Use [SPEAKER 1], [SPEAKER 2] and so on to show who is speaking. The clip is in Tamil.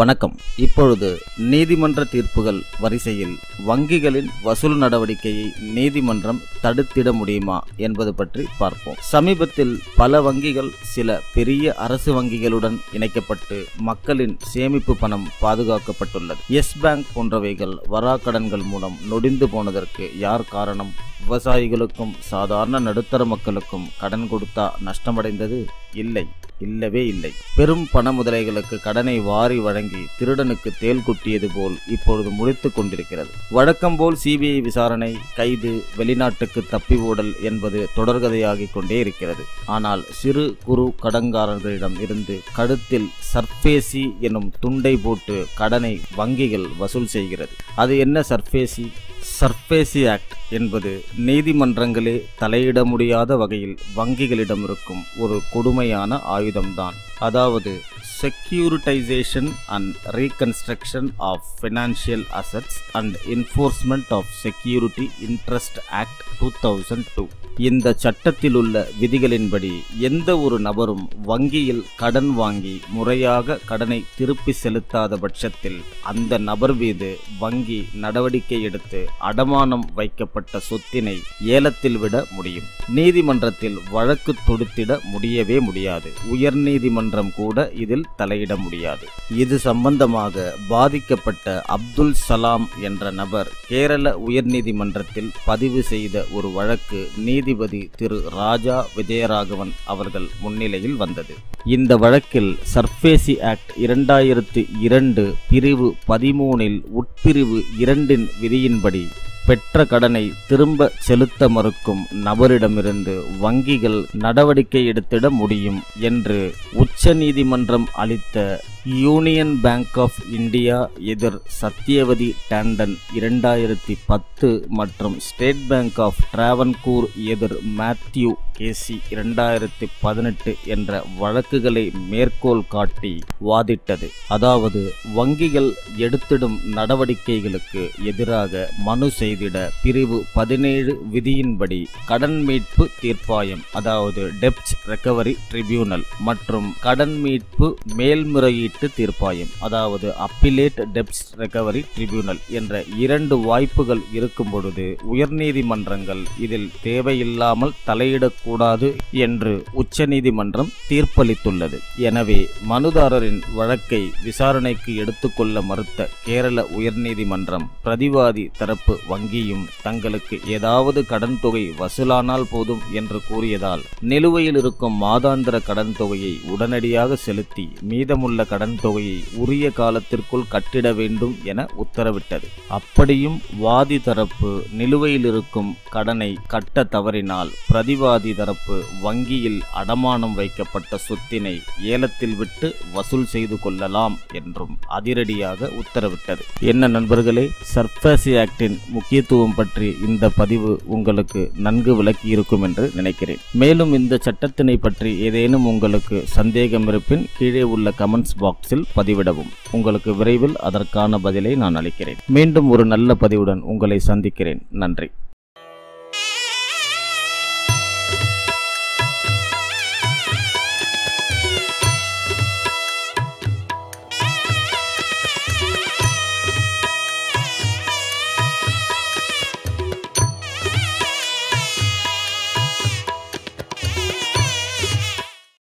[SPEAKER 1] வணக்கம் இப்பொழுது நீதிமன்ற தீர்ப்புகள் வரிசையில் வங்கிகளின் வசூல் நடவடிக்கையை நீதிமன்றம் தடுத்திட முடியுமா என்பது பற்றி பார்ப்போம் சமீபத்தில் பல வங்கிகள் சில பெரிய அரசு வங்கிகளுடன் இணைக்கப்பட்டு மக்களின் சேமிப்பு பணம் பாதுகாக்கப்பட்டுள்ளது எஸ் பேங்க் போன்றவைகள் வராக்கடன்கள் மூலம் நொடிந்து போனதற்கு யார் காரணம் விவசாயிகளுக்கும் சாதாரண நடுத்தர மக்களுக்கும் கடன் கொடுத்தா நஷ்டமடைந்தது இல்லை இல்லவே இல்லை பெரும் பண முதலைகளுக்கு கடனை வாரி வழங்கி திருடனுக்கு தேல் குட்டியது போல் இப்பொழுது முடித்துக் கொண்டிருக்கிறது வழக்கம் போல் சிபிஐ விசாரணை கைது வெளிநாட்டுக்கு தப்பி ஓடல் என்பது தொடர்கதையாகிக் கொண்டே இருக்கிறது ஆனால் சிறு குறு கடன்காரர்களிடம் இருந்து கழுத்தில் சர்ஃபேசி எனும் துண்டை போட்டு கடனை வங்கிகள் வசூல் செய்கிறது அது என்ன சர்ஃபேசி சர்ஃபேசி ஆக்ட் என்பது நீதிமன்றங்களே தலையிட முடியாத வகையில் வங்கிகளிடம் இருக்கும் ஒரு கொடுமையான ஆயுதம்தான் அதாவது securitisation and reconstruction of financial assets and enforcement of security interest act two thousand two இந்த சட்டத்தில் உள்ள விதிகளின்படி எந்த ஒரு நபரும் வங்கியில் கடன் வாங்கி முறையாக கடனை திருப்பி செலுத்தாத பட்சத்தில் அந்த நபர் மீது வங்கி நடவடிக்கை எடுத்து அடமானம் வைக்கப்பட்ட சொத்தினை ஏலத்தில் விட முடியும் நீதிமன்றத்தில் வழக்கு தொடுத்திட முடியவே முடியாது உயர்நீதிமன்றம் கூட இதில் தலையிட முடியாது இது சம்பந்தமாக பாதிக்கப்பட்ட அப்துல் சலாம் என்ற நபர் கேரள உயர்நீதிமன்றத்தில் பதிவு செய்த ஒரு வழக்கு நீதிபதி திரு ராஜா விஜயராகவன் அவர்கள் முன்னிலையில் வந்தது இந்த வழக்கில் சர்ஃபேசி ஆக்ட் இரண்டாயிரத்து இரண்டு பிரிவு பதிமூனில் உட்பிரிவு இரண்டின் விதியின்படி பெற்ற கடனை திரும்ப செலுத்த மறுக்கும் நபரிடமிருந்து வங்கிகள் நடவடிக்கை எடுத்திட முடியும் என்று உச்சநீதிமன்றம் அளித்த யூனியன் பேங்க் ஆஃப் இந்தியா எதிர் சத்தியவதி டாண்டன் இரண்டாயிரத்தி பத்து மற்றும் ஸ்டேட் பேங்க் ஆஃப் டிராவன்கூர் எதிர் மேத்யூ கேசி இரண்டாயிரத்தி பதினெட்டு என்ற வழக்குகளை மேற்கோள் காட்டி வாதிட்டது அதாவது வங்கிகள் எடுத்திடும் நடவடிக்கைகளுக்கு எதிராக மனு செய்திட பிரிவு பதினேழு விதியின்படி கடன் மீட்பு தீர்ப்பாயம் அதாவது டெப்ட் ரெக்கவரி ட்ரிபியூனல் மற்றும் கடன் மீட்பு மேல்முறையீட்டு தீர்ப்பாயம் அதாவது அப்பிலேட் டெப்ட் ரெக்கவரி ட்ரிபியூனல் என்ற இரண்டு வாய்ப்புகள் இருக்கும் பொழுது உயர்நீதிமன்றங்கள் இதில் தேவையில்லாமல் தலையிடக்கூடாது என்று உச்சநீதிமன்றம் தீர்ப்பளித்துள்ளது எனவே மனுதாரரின் வழக்கை விசாரணைக்கு எடுத்துக்கொள்ள மறுத்த கேரள உயர்நீதிமன்றம் பிரதிவாதி தரப்பு வங்கியும் தங்களுக்கு ஏதாவது கடன் தொகை வசூலானால் போதும் என்று கூறியதால் நிலுவையில் இருக்கும் மாதாந்திர கடன் தொகையை உடனடியாக செலுத்தி மீதமுள்ள கடன் தொகையை உரிய காலத்திற்குள் கட்டிட வேண்டும் என உத்தரவிட்டது அப்படியும் வாதி தரப்பு நிலுவையில் இருக்கும் கடனை கட்ட தவறினால் பிரதிவாதி தரப்பு வங்கியில் அடமானம் வைக்கப்பட்ட சொத்தினை ஏலத்தில் விட்டு வசூல் செய்து கொள்ளலாம் என்றும் அதிரடியாக உத்தரவிட்டது என்ன நண்பர்களே சர்ஃபேசி ஆக்டின் முக்கியத்துவம் பற்றி இந்த பதிவு உங்களுக்கு நன்கு விளக்கி இருக்கும் என்று நினைக்கிறேன் மேலும் இந்த சட்டத்தினை பற்றி ஏதேனும் உங்களுக்கு சந்தேகம் இருப்பின் கீழே உள்ள கமெண்ட்ஸ் பாக்ஸில் பதிவிடவும் உங்களுக்கு விரைவில் அதற்கான பதிலை நான் அளிக்கிறேன் மீண்டும் ஒரு நல்ல பதிவுடன் உங்களை சந்திக்கிறேன் நன்றி